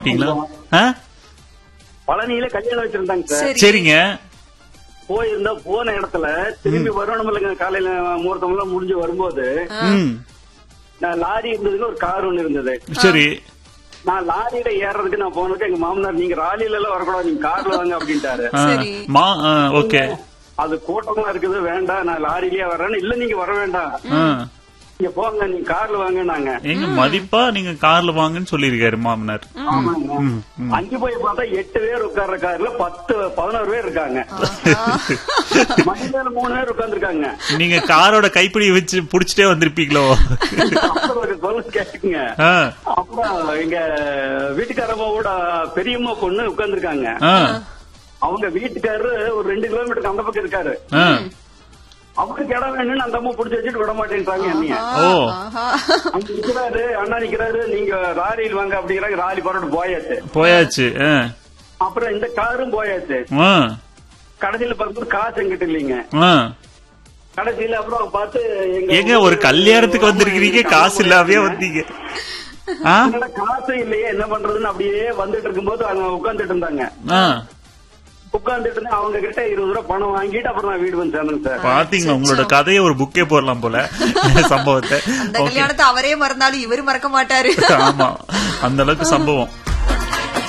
அப்படிங்களா ஆ? பழனியில கல்யாணம் வச்சிருந்தாங்க சார் சரி சரிங்க போயிருந்தா போன இடத்துல திரும்பி வரணும் இல்லைங்க காலையில முகூர்த்தம் எல்லாம் முடிஞ்சு வரும்போது ம் நான் லாரி இருந்ததுன்னு ஒரு கார் ஒண்ணு இருந்தது சரி நான் லாரியில ஏறதுக்கு நான் போனதுக்கு எங்க மாமனார் நீங்க ராலியில எல்லாம் வரக்கூடாது நீங்க கார்ல வாங்க அப்படின்ட்டாரு ஆ, சரி. மா ஓகே அது கூட்டமா இருக்குது வேண்டாம் நான் லாரியிலேயே வர்றேன்னு இல்ல நீங்க வர வேண்டாம் நீங்க போங்க நீங்க கார்ல வாங்கினாங்க எங்க மதிப்பா நீங்க கார்ல வாங்கன்னு சொல்லிருக்காரு மாமனார் அஞ்சு போய் பார்த்தா எட்டு பேர் உட்கார்ற கார்ல பத்து பதினோரு பேர் இருக்காங்க மனிதர் மூணு பேர் உட்கார்ந்துருக்காங்க நீங்க காரோட கைப்பிடி வச்சு புடிச்சிட்டே வந்திருப்பீங்களோ அப்புறம் சொல்ல கேட்டுக்குங்க ஆ, அப்புறம் எங்க வீட்டுக்காரம்மாவோட பெரியம்மா பொண்ணு உட்கார்ந்துருக்காங்க ஆ, அவங்க வீட்டுக்காரரு ஒரு ரெண்டு கிலோமீட்டருக்கு அந்த பக்கம் இருக்காரு ஆ. அவருக்கு இடம் வேணும்னு அந்த அம்மா புடிச்சு வச்சுட்டு விட மாட்டேன்றாங்க என்னைய ஓ ஆஹா. அங்க நிக்கிறாரு அண்ணா நிக்கிறாரு நீங்க லாரியில் வாங்க அப்படிங்கிறாங்க லாரி போட்டு போயாச்சு போயாச்சு ஆ, அப்புறம் இந்த காரும் போயாச்சு ஆ, கடைசியில பார்க்கும்போது காசு எங்கிட்ட இல்லைங்க ஆ. கடைசியில அப்புறம் பார்த்து ஏங்க ஒரு கல்யாணத்துக்கு வந்திருக்கிறீங்க காசு இல்லாமயே வந்தீங்க ஆ? என்னடா காசு இல்லையே என்ன பண்றதுன்னு அப்படியே வந்துட்டு இருக்கும்போது அவங்க உட்கார்ந்துட்டு இருந்தாங்க ஆ. உட்கார்ந்துட்டு இருந்து அவங்க கிட்ட இருபது ரூபா பணம் வாங்கிட்டு அப்புறம் நான் வீடு வந்து சேர்ந்தேங்க சார் பாத்தீங்களா உங்களோட கதையை ஒரு புக்கே போடலாம் போல சம்பவத்தை அந்த ஓகே கல்யாணத்தை அவரே மறந்தாலும் இவரு மறக்க மாட்டாரு ஆமா அந்த அளவுக்கு சம்பவம்